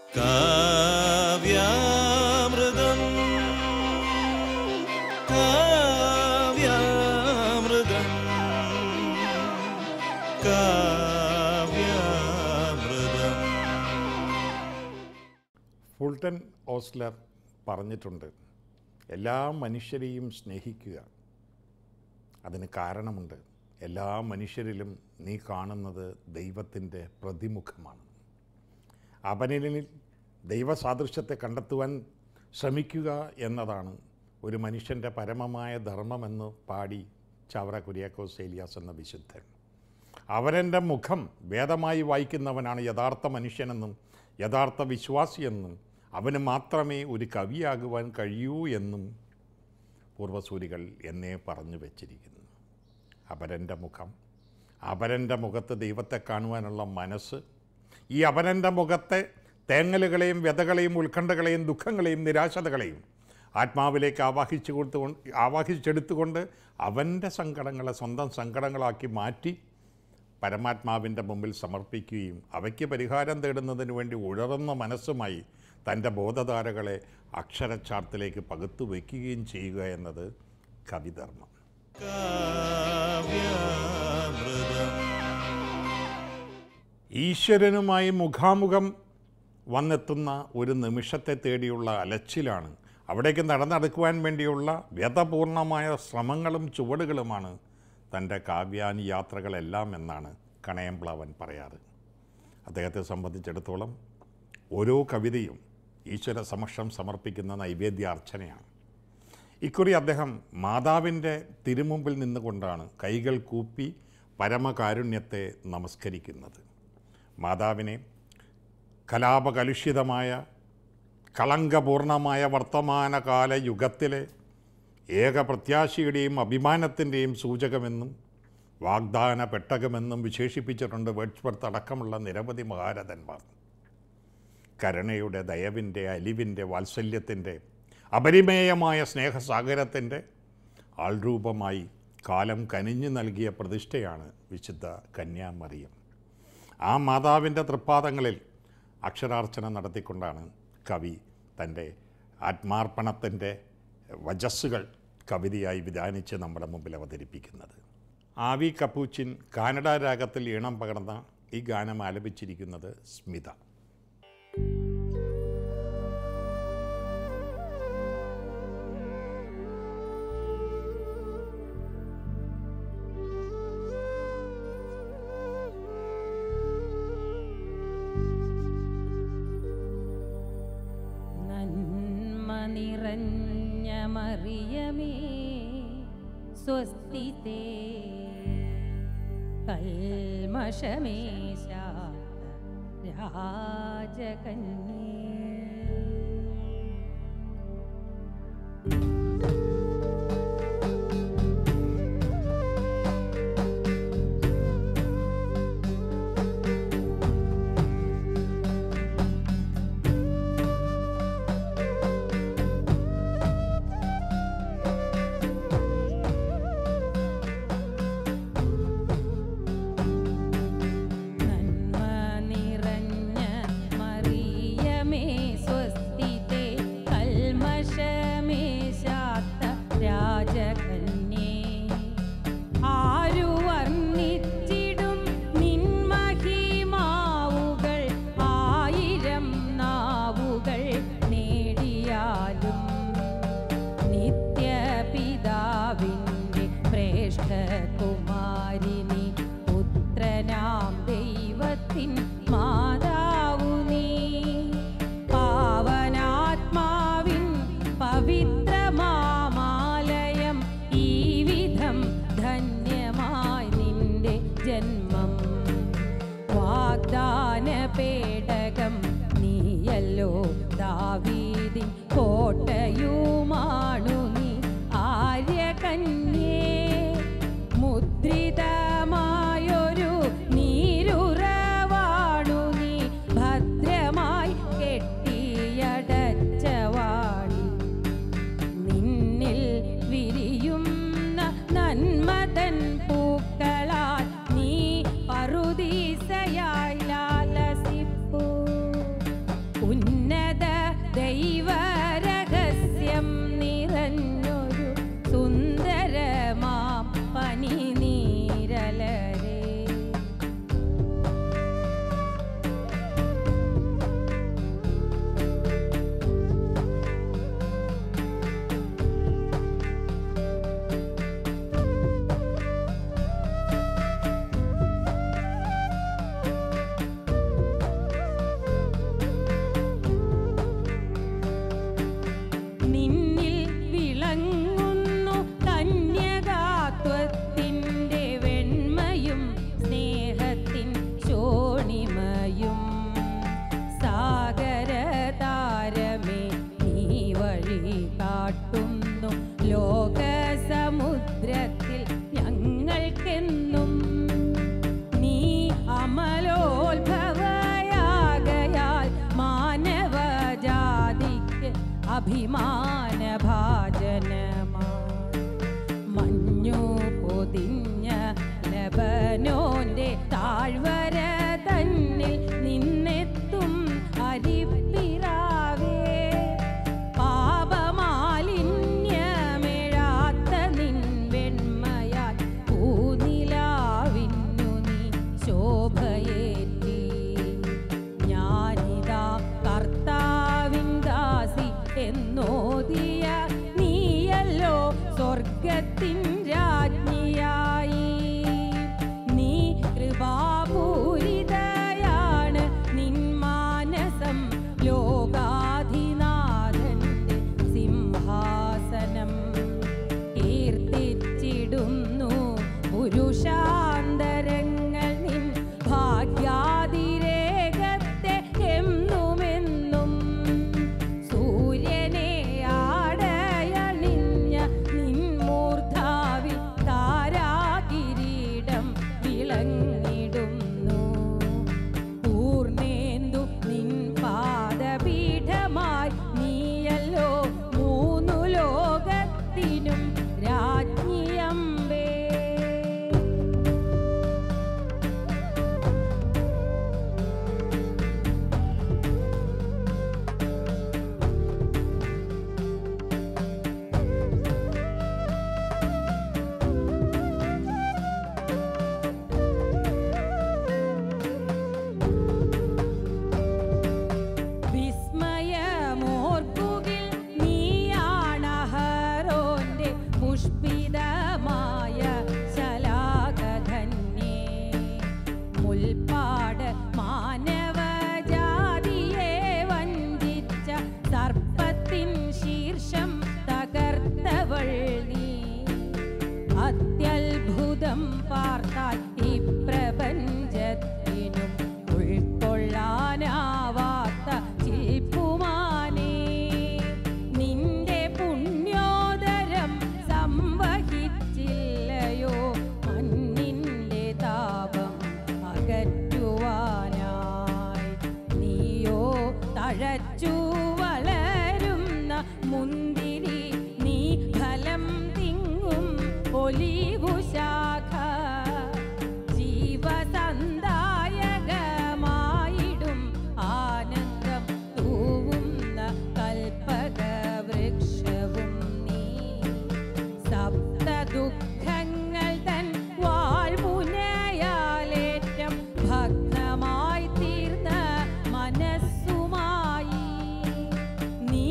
കാവ്യാമൃതം കാവ്യാമൃതം കാവ്യാമൃതം Fulton Ozler പറഞ്ഞിട്ടുണ്ട് എല്ലാ മനുഷ്യരെയും സ്നേഹിക്കുക അതിന് കാരണമുണ്ട് എല്ലാ മനുഷ്യരിലും നീ കാണുന്നത് ദൈവത്തിൻ്റെ പ്രതിമുഖമാണ് അവനിൽ ദൈവസാദൃശ്യത്തെ കണ്ടെത്തുവാൻ ശ്രമിക്കുക എന്നതാണ് ഒരു മനുഷ്യൻ്റെ പരമമായ ധർമ്മമെന്ന് പാടി ചവറ കുര്യാക്കോസ് ഏലിയാസ് എന്ന വിശുദ്ധൻ അവരെൻ്റെ മുഖം വേദമായി വായിക്കുന്നവനാണ് യഥാർത്ഥ മനുഷ്യനെന്നും യഥാർത്ഥ വിശ്വാസിയെന്നും അവന് മാത്രമേ ഒരു കവിയാകുവാൻ കഴിയൂ എന്നും പൂർവസൂരികൾ എന്നെ പറഞ്ഞു വച്ചിരിക്കുന്നു അപരൻ്റെ മുഖം അപരൻ്റെ മുഖത്ത് ദൈവത്തെ കാണുവാനുള്ള മനസ്സ് ഈ അപരൻ്റെ മുഖത്തെ തേങ്ങലുകളെയും വ്യതകളെയും ഉത്കണ്ഠകളെയും ദുഃഖങ്ങളെയും നിരാശതകളെയും ആത്മാവിലേക്ക് ആവാഹിച്ചു കൊടുത്തുകൊണ്ട് ആവാഹിച്ചെടുത്തുകൊണ്ട് അവൻ്റെ സങ്കടങ്ങളെ സ്വന്തം സങ്കടങ്ങളാക്കി മാറ്റി പരമാത്മാവിൻ്റെ മുമ്പിൽ സമർപ്പിക്കുകയും അവയ്ക്ക് പരിഹാരം തേടുന്നതിന് വേണ്ടി ഉഴറുന്ന മനസ്സുമായി തൻ്റെ ബോധധാരകളെ അക്ഷരച്ചാർത്തിലേക്ക് പകുത്തു വയ്ക്കുകയും ചെയ്യുക എന്നത് കവിധർമ്മം കാവ്യാമൃതം ഈശ്വരനുമായി മുഖാമുഖം വന്നെത്തുന്ന ഒരു നിമിഷത്തെ തേടിയുള്ള അലച്ചിലാണ് അവിടേക്ക് നടന്നടക്കുവാൻ വേണ്ടിയുള്ള വ്യതപൂർണമായ ശ്രമങ്ങളും ചുവടുകളുമാണ് തൻ്റെ കാവ്യാനി യാത്രകളെല്ലാം എന്നാണ് കണയംപ്ലാവൻ പറയാറ് അദ്ദേഹത്തെ സംബന്ധിച്ചിടത്തോളം ഓരോ കവിതയും ഈശ്വര സമക്ഷം സമർപ്പിക്കുന്ന നൈവേദ്യാർച്ചനയാണ് ഇക്കുറി അദ്ദേഹം മാതാവിൻ്റെ തിരുമുമ്പിൽ നിന്നുകൊണ്ടാണ് കൈകൾ കൂപ്പി പരമകാരുണ്യത്തെ നമസ്കരിക്കുന്നത് മാതാവിനെ കലാപകലുഷിതമായ കളങ്കപൂർണമായ വർത്തമാനകാല യുഗത്തിലെ ഏക പ്രത്യാശയുടെയും അഭിമാനത്തിൻ്റെയും സൂചകമെന്നും വാഗ്ദാന പെട്ടകമെന്നും വിശേഷിപ്പിച്ചിട്ടുണ്ട് വേഡ്സ്വർത്ത് അടക്കമുള്ള നിരവധി മഹാരഥന്മാർ കരുണയുടെ ദയവിൻ്റെ അലിവിൻ്റെ വാത്സല്യത്തിൻ്റെ അപരിമേയമായ സ്നേഹസാഗരത്തിൻ്റെ ആൾരൂപമായി കാലം കനിഞ്ഞു നൽകിയ പ്രതിഷ്ഠയാണ് വിശുദ്ധ കന്യാമറിയം ആ മാതാവിൻ്റെ തൃപ്പാദങ്ങളിൽ അക്ഷരാർച്ചന നടത്തിക്കൊണ്ടാണ് കവി തൻ്റെ ആത്മാർപ്പണത്തിൻ്റെ വജസ്സുകൾ കവിതയായി വിധാനിച്ച് നമ്മുടെ മുമ്പിൽ അവതരിപ്പിക്കുന്നത് ആവി കപ്പൂച്ചിൻ കാനഡ രാഗത്തിൽ ഈണം പകർന്ന ഈ ഗാനം ആലപിച്ചിരിക്കുന്നത് സ്മിത നന്മ നിറഞ്ഞ മറിയമേ സ്വസ്തിതേ കൽമഷമേശ രാജകന്യേ നന്മ നിറഞ്ഞ മറിയമേ സ്വസ്തിതേ കൽമഷമേശ അഭിമാനഭാജനമാ മഞ്ഞു പൊതിഞ്ഞ ലബനോന്റെ താഴ്വര തന്നിൽ നിന്നെത്തും അരിപ്പിറാവേ പാപമാലിന്യമേഴാത്ത നിൻ വെണ്മയാൽ പൂനിലാവിന്നു നീ ശോഭയേറ്റി ഞാനിതാ കർത്താവിൻ ദാസി എന്നോദിയ നീയല്ലോ സ്വർഗത്തിൻ രാജ്ഞിയായി നീ കൃപാപൂരിതയാണ് നിൻ മാനസം ലോകാധിനാഥന്റെ സിംഹാസനം കീർത്തിച്ചിടുന്നു പുരുഷാന്തരങ്ങൾ നിൻ ഭാഗ്യാതിരേകത്തെ എന്നുമെന്നും സൂര്യനെ ആടയണിഞ്ഞ നിൻ മൂർധാവിൽ താരാകിരീടം വിളങ്ങിടുന്നു പൂർണേന്ദു നിൻ പാദപീഠമായി നീയല്ലോ മൂന്നു ലോകത്തിനും രാജ്ഞിയമ്പേ വിസ്മയമോർക്കുകിൽ നീയാണഹരോന്റെ പുഷ്പിതമായ ശലാകധന്യേ മുൽപ്പാട് മാനവജാതിയെ വഞ്ചിച്ച സർപ്പത്തിൻ ശീർഷം തകർത്തവൾ നീ അത്യത്ഭുതം പാർത്താൽ ഈ പ്രപഞ്ചത്തിനും ഉൾക്കൊള്ളാനാവാത്ത ശില്പുമാനേ നിന്റെ പുണ്യോദരം സംവഹിച്ചില്ലയോ മണ്ണിൻ്റെ താപം അകറ്റുവാനായി നീയോ തഴച്ചു വളരുന്ന മുന്തിരി നീ ഫലം തിങ്ങും ഒലിവുശാഖ ജീവസന്ദായകമായിടും ആനന്ദം തൂവുന്ന കൽപ്പകവൃക്ഷവും നീ സപ്ത ദുഃഖങ്ങൾ തൻ വാൾമുനയാലേറ്റം ഭഗ്നമായി തീർന്ന മനസ്സുമായി നീ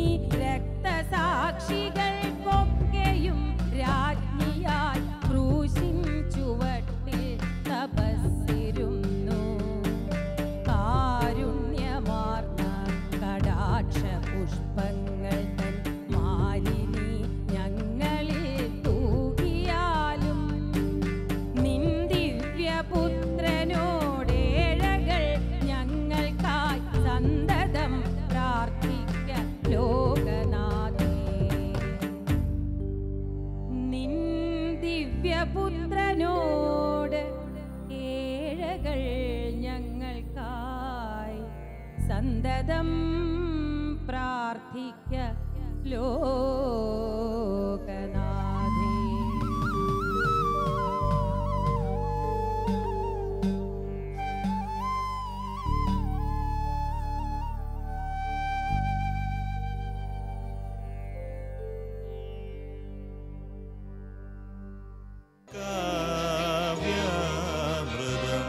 രക്തസാക്ഷികൾക്കൊക്കെയും രാജ്ഞിയായി ക്രൂശിൻ ചുവട്ടിൽ തപസ്സിരുന്നു കാരുണ്യമാർന്ന കടാക്ഷ പുഷ്പങ്ങൾ തൻ മാലിനി ഞങ്ങളിൽ തൂകിയാലും നിൻ ദിവ്യപുത്രനോടേഴകൾ ഞങ്ങൾക്കായി സന്തതം പ്രാർത്ഥിക്ക ലോകനാഥേ നിൻ ദിവ്യപുത്രനോട് ഏഴകൾ ഞങ്ങൾക്കായി സന്തതം പ്രാർത്ഥിക്ക ലോകനാഥേ കാവ്യാമൃതം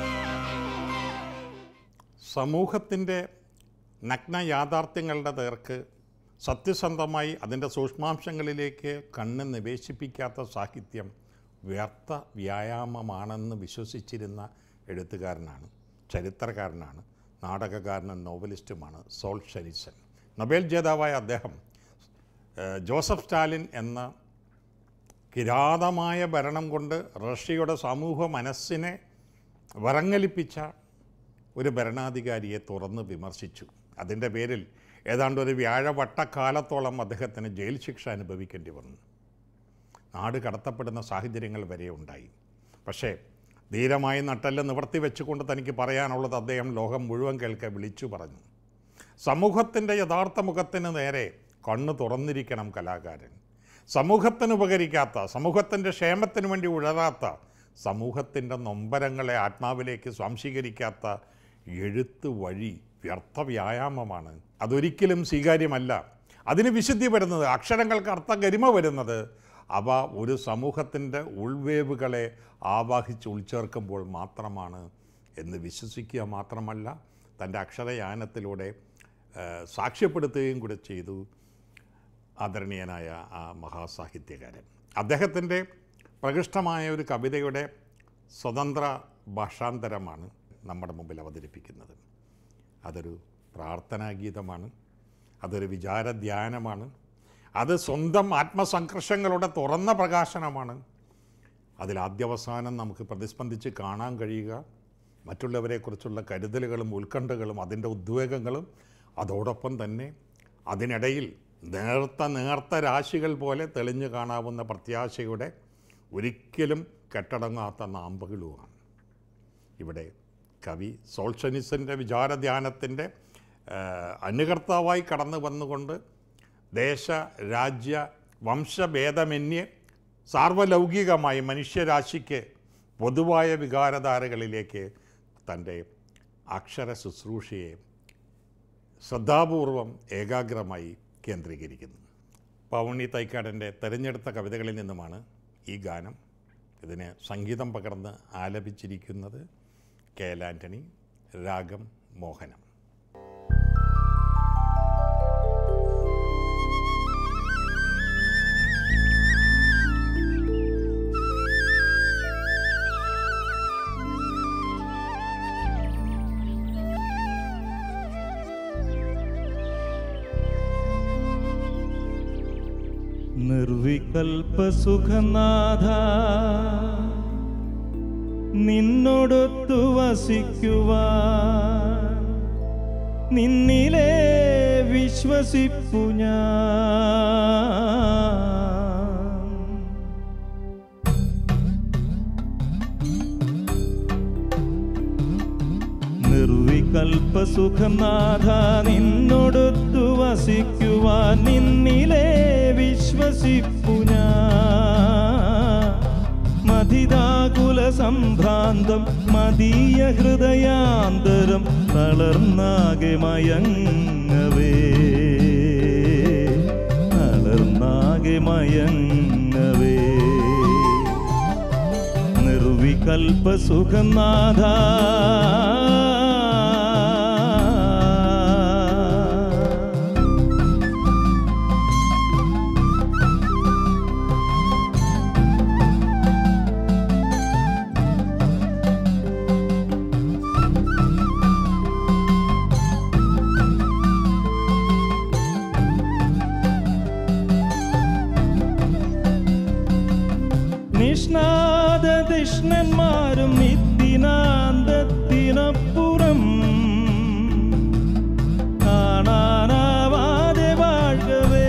സമൂഹത്തിൻ്റെ നഗ്ന യാഥാർത്ഥ്യങ്ങളുടെ നേർക്ക് സത്യസന്ധമായി അതിൻ്റെ സൂക്ഷ്മാംശങ്ങളിലേക്ക് കണ്ണ് നിവേശിപ്പിക്കാത്ത സാഹിത്യം വ്യർത്ഥ വ്യായാമമാണെന്ന് വിശ്വസിച്ചിരുന്ന എഴുത്തുകാരനാണ് ചരിത്രകാരനാണ് നാടകകാരനും നോവലിസ്റ്റുമാണ് സോൾ ഷെരിസൺ നൊബേൽ ജേതാവായ അദ്ദേഹം ഏഹ്, ജോസഫ് സ്റ്റാലിൻ എന്ന കിരാതമായ ഭരണം കൊണ്ട് റഷ്യയുടെ സമൂഹ മനസ്സിനെ വറങ്ങലിപ്പിച്ച ഒരു ഭരണാധികാരിയെ തുറന്ന് വിമർശിച്ചു അതിൻ്റെ പേരിൽ ഏതാണ്ട് ഒരു വ്യാഴവട്ടക്കാലത്തോളം അദ്ദേഹത്തിന് ജയിൽ ശിക്ഷ അനുഭവിക്കേണ്ടി വന്നു നാട് കടത്തപ്പെടുന്ന സാഹചര്യങ്ങൾ വരെ ഉണ്ടായി പക്ഷേ ധീരമായി നട്ടെല്ല് നിവർത്തി വെച്ചുകൊണ്ട് തനിക്ക് പറയാനുള്ളത് അദ്ദേഹം ലോകം മുഴുവൻ കേൾക്കെ വിളിച്ചു പറഞ്ഞു സമൂഹത്തിൻ്റെ യഥാർത്ഥ മുഖത്തിന് നേരെ കണ്ണ് തുറന്നിരിക്കണം കലാകാരൻ സമൂഹത്തിന് ഉപകരിക്കാത്ത സമൂഹത്തിൻ്റെ ക്ഷേമത്തിന് വേണ്ടി ഉഴറാത്ത സമൂഹത്തിൻ്റെ നൊമ്പരങ്ങളെ ആത്മാവിലേക്ക് സ്വാംശീകരിക്കാത്ത എഴുത്ത് വഴി വ്യർത്ഥ വ്യായാമമാണ് അതൊരിക്കലും സ്വീകാര്യമല്ല അതിന് വിശുദ്ധി വരുന്നത് അക്ഷരങ്ങൾക്ക് അർത്ഥഗരിമ വരുന്നത് അവ ഒരു സമൂഹത്തിൻ്റെ ഉൾവേവുകളെ ആവാഹിച്ച് ഉൾച്ചേർക്കുമ്പോൾ മാത്രമാണ് എന്ന് വിശ്വസിക്കുക മാത്രമല്ല തൻ്റെ അക്ഷരയാനത്തിലൂടെ ആ, സാക്ഷ്യപ്പെടുത്തുകയും കൂടെ ചെയ്തു ആദരണീയനായ ആ മഹാസാഹിത്യകാരൻ അദ്ദേഹത്തിൻ്റെ പ്രകൃഷ്ടമായ ഒരു കവിതയുടെ സ്വതന്ത്ര ഭാഷാന്തരമാണ് നമ്മുടെ മുമ്പിൽ അവതരിപ്പിക്കുന്നത് അതൊരു പ്രാർത്ഥനാഗീതമാണ് അതൊരു വിചാരധ്യാനമാണ് അത് സ്വന്തം ആത്മസംഘർഷങ്ങളുടെ തുറന്ന പ്രകാശനമാണ് അതിൽ ആദ്യവസാനം നമുക്ക് പ്രതിസ്പന്ദിച്ച് കാണാൻ കഴിയുക മറ്റുള്ളവരെക്കുറിച്ചുള്ള കരുതലുകളും ഉത്കണ്ഠകളും അതിൻ്റെ ഉദ്വേഗങ്ങളും അതോടൊപ്പം തന്നെ അതിനിടയിൽ നേർത്ത നേർത്ത രാശികൾ പോലെ തെളിഞ്ഞു കാണാവുന്ന പ്രത്യാശയുടെ ഒരിക്കലും കെട്ടടങ്ങാത്ത നാമ്പകളുമാണ് ഇവിടെ കവി സോൾഷനിസിൻ്റെ വിചാരധ്യാനത്തിൻ്റെ അനുകർത്താവായി കടന്നു വന്നുകൊണ്ട് ദേശ രാജ്യ വംശഭേദമന്യേ സാർവലൗകികമായി മനുഷ്യരാശിക്ക് പൊതുവായ വികാരധാരകളിലേക്ക് തൻ്റെ അക്ഷര ശുശ്രൂഷയെ ശ്രദ്ധാപൂർവം ഏകാഗ്രമായി കേന്ദ്രീകരിക്കുന്നു പൗണി തൈക്കാടൻ്റെ തിരഞ്ഞെടുത്ത കവിതകളിൽ നിന്നുമാണ് ഈ ഗാനം ഇതിന് സംഗീതം പകർന്ന് ആലപിച്ചിരിക്കുന്നത് കെ എൽ ആൻ്റണി രാഗം മോഹനം നിർവികൽപ്പ സുഖനാഥ നിന്നോടൊത്തു വസിക്കുവാൻ നിന്നിലെ വിശ്വസിപ്പു ഞാൻ നിർവികൽപ്പ സുഖനാഥ നിന്നോടൊത്തു വസിക്കുവാൻ നിന്നിലെ വിശ്വസിപ്പു ഞാൻ മതിതാകുല സംഭ്രാന്തം മദീയ ഹൃദയാന്തരം തളർന്നാകെ മയങ്ങവേ തളർന്നാകെ മയങ്ങവേ നിർവികൽപ്പ സുഖനാഥ നിഷ്ണാദൃഷ്ണന്മാരും നിത്തിനാന്തത്തിനപ്പുറം കാണാനാവാതെ വാഴവേ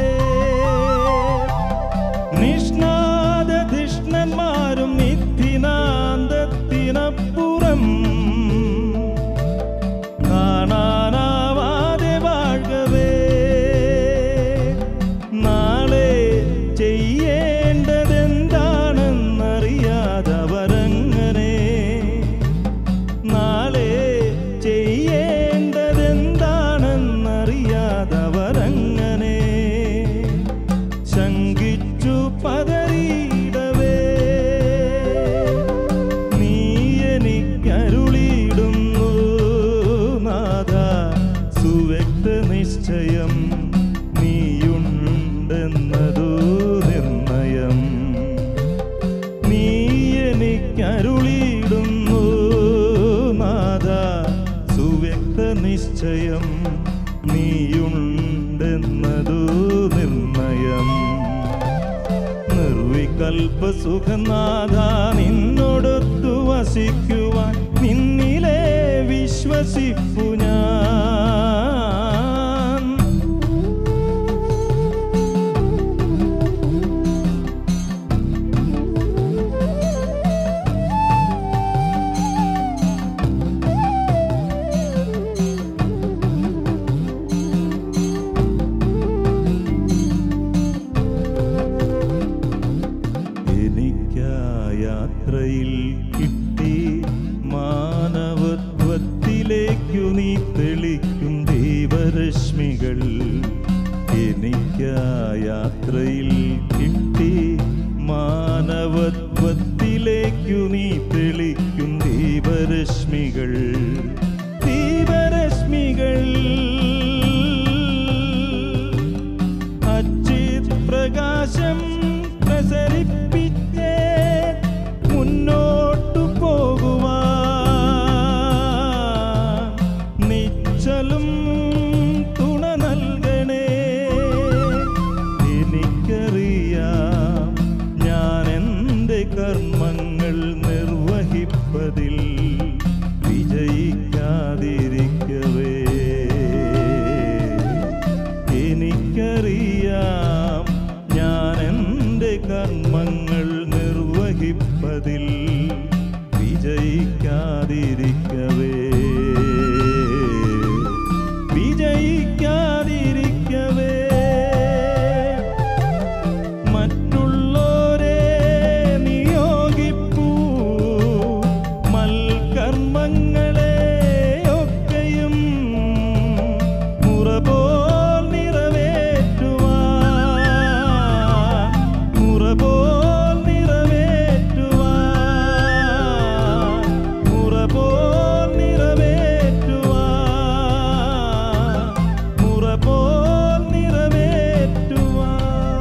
നിഷ്ണാദൃഷ്ണന്മാരും നിത്തിനാന്തത്തിനപ്പുറം കാണാനാവാതെ വാഴവേ നാളെ ചെയ്യേണ്ടതെന്താണെന്നറിയാതവരങ്ങനെ നാളെ ചെയ്യേണ്ടതെന്താണെന്നറിയാതവരങ്ങനെ ശങ്കിച്ചു പതറിയിടവേ നീ എനിക്കരുളിയിടുന്നു നാഥ സുവ്യക്ത നിശ്ചയം നീയുണ്ടെന്നതു നിർണയം നീ എനിക്കരുളിയിടുന്നു നാഥ സുവ്യക്ത നിശ്ചയം നീയുണ്ടെന്നതു നിർണയം നിർവികൽപ്പ സുഖനാഥ നിന്നോടൊത്തു വസിക്കുവാൻ നിന്നിലെ വിശ്വസിപ്പു ഞാൻ രശ്മികൾ എനിക്കാ യാത്രയിൽ കിട്ടി മാനവത്വത്തിലേക്കു നീ തെളിക്കും ദീപരശ്മികൾ ദീപരശ്മികൾ അച്ചിത് പ്രകാശം പ്രസരിപ്പിച്ചേ മുന്നോട്ടു പോകുവാൻ നിശ്ചലും തുണ നൽകണേ എനിക്കറിയാം ഞാൻ എൻ്റെ കർമ്മങ്ങൾ നിർവഹിപ്പതിൽ വിജയിക്കാതിരിക്കവേ എനിക്കറിയാം ഞാൻ എൻ്റെ കർമ്മങ്ങൾ നിർവഹിപ്പതിൽ വിജയിക്കാതിരിക്കവേ വിജയിക്കാതിരിക്കവേ മറ്റുള്ളോരെ നിയോഗിപ്പൂ മൽക്കർമ്മങ്ങളെ ഒക്കെയും മുറപോൽ നിറവേറ്റുവാൻ മുറപോൽ നിറവേറ്റുവാൻ മുറപോൽ നിറവേറ്റുവാൻ മുറപോൽ നിറവേറ്റുവാൻ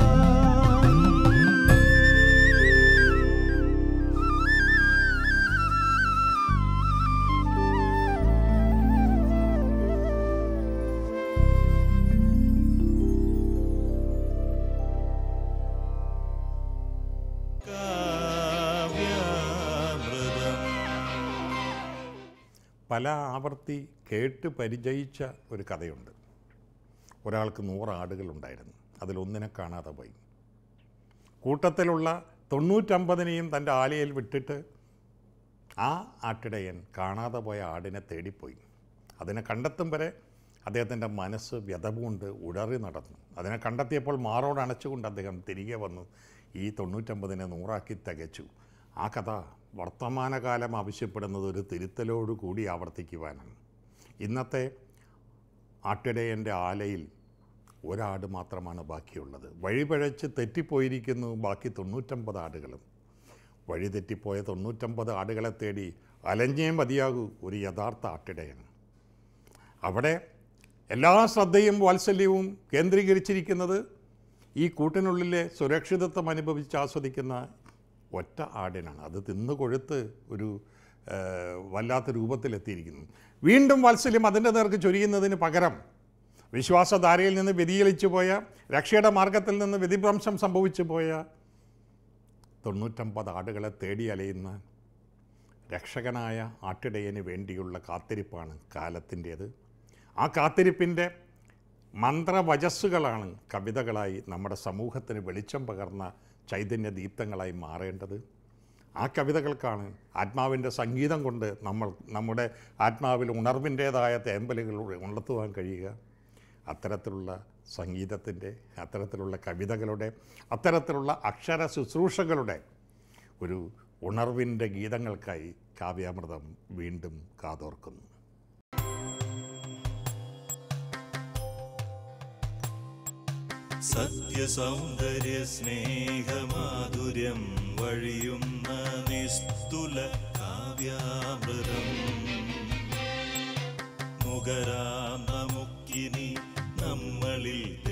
പല ആവർത്തി കേട്ട് പരിചയിച്ച ഒരു കഥയുണ്ട് ഒരാൾക്ക് നൂറ് ആടുകളുണ്ടായിരുന്നു അതിലൊന്നിനെ കാണാതെ പോയി കൂട്ടത്തിലുള്ള തൊണ്ണൂറ്റമ്പതിനെയും തൻ്റെ ആലയിൽ വിട്ടിട്ട് ആ ആട്ടിടയൻ കാണാതെ പോയ ആടിനെ തേടിപ്പോയി അതിനെ കണ്ടെത്തും വരെ അദ്ദേഹത്തിൻ്റെ മനസ്സ് വ്യതവുകൊണ്ട് ഉടറി നടന്നു അതിനെ കണ്ടെത്തിയപ്പോൾ മാറോട് അണച്ചുകൊണ്ട് അദ്ദേഹം തിരികെ വന്നു ഈ തൊണ്ണൂറ്റമ്പതിനെ നൂറാക്കി തികച്ചു ആ കഥ വർത്തമാനകാലം ആവശ്യപ്പെടുന്നത് ഒരു തിരുത്തലോട് കൂടി ആവർത്തിക്കുവാനാണ് ഇന്നത്തെ ആട്ടിടയൻ്റെ ആലയിൽ ഒരാട് മാത്രമാണ് ബാക്കിയുള്ളത് വഴിപഴച്ച് തെറ്റിപ്പോയിരിക്കുന്നു ബാക്കി തൊണ്ണൂറ്റമ്പത് ആടുകളും വഴി തെറ്റിപ്പോയ തൊണ്ണൂറ്റമ്പത് ആടുകളെ തേടി അലഞ്ഞേ മതിയാകൂ ഒരു യഥാർത്ഥ ആട്ടിടയൻ അവിടെ എല്ലാ ശ്രദ്ധയും വാത്സല്യവും കേന്ദ്രീകരിച്ചിരിക്കുന്നത് ഈ കൂട്ടിനുള്ളിലെ സുരക്ഷിതത്വം അനുഭവിച്ച് ആസ്വദിക്കുന്ന ഒറ്റ ആടിനാണ് അത് തിന്നു കൊഴുത്ത് ഒരു ആ, വല്ലാത്ത രൂപത്തിലെത്തിയിരിക്കുന്നു വീണ്ടും വാത്സല്യം അതിൻ്റെ നേർക്ക് ചൊരിയുന്നതിന് പകരം വിശ്വാസധാരയിൽ നിന്ന് വ്യതിചലിച്ചു പോയ രക്ഷയുടെ മാർഗത്തിൽ നിന്ന് വ്യതിഭ്രംശം സംഭവിച്ചു പോയ തൊണ്ണൂറ്റമ്പത് ആടുകളെ തേടി അലയുന്ന രക്ഷകനായ ആട്ടിടയന് വേണ്ടിയുള്ള കാത്തിരിപ്പാണ് കാലത്തിൻ്റേത് ആ കാത്തിരിപ്പിൻ്റെ മന്ത്രവചസ്സുകളാണ് കവിതകളായി നമ്മുടെ സമൂഹത്തിന് വെളിച്ചം പകർന്ന ചൈതന്യ ദീപ്തങ്ങളായി മാറേണ്ടത് ആ കവിതകൾക്കാണ് ആത്മാവിൻ്റെ സംഗീതം കൊണ്ട് നമ്മൾ നമ്മുടെ ആത്മാവിൽ ഉണർവിൻ്റേതായ തേമ്പലുകൾ ഉണർത്തുവാൻ കഴിയുക അത്തരത്തിലുള്ള സംഗീതത്തിൻ്റെ അത്തരത്തിലുള്ള കവിതകളുടെ അത്തരത്തിലുള്ള അക്ഷര ശുശ്രൂഷകളുടെ ഒരു ഉണർവിൻ്റെ ഗീതങ്ങൾക്കായി കാവ്യാമൃതം വീണ്ടും കാതോർക്കുന്നു സത്യസൗന്ദര്യ സ്നേഹമാധുര്യം വഴിയുന്ന നിസ്തുല കാവ്യാമൃതം മുഖരാം നമുക്കിനി നമ്മളിൽ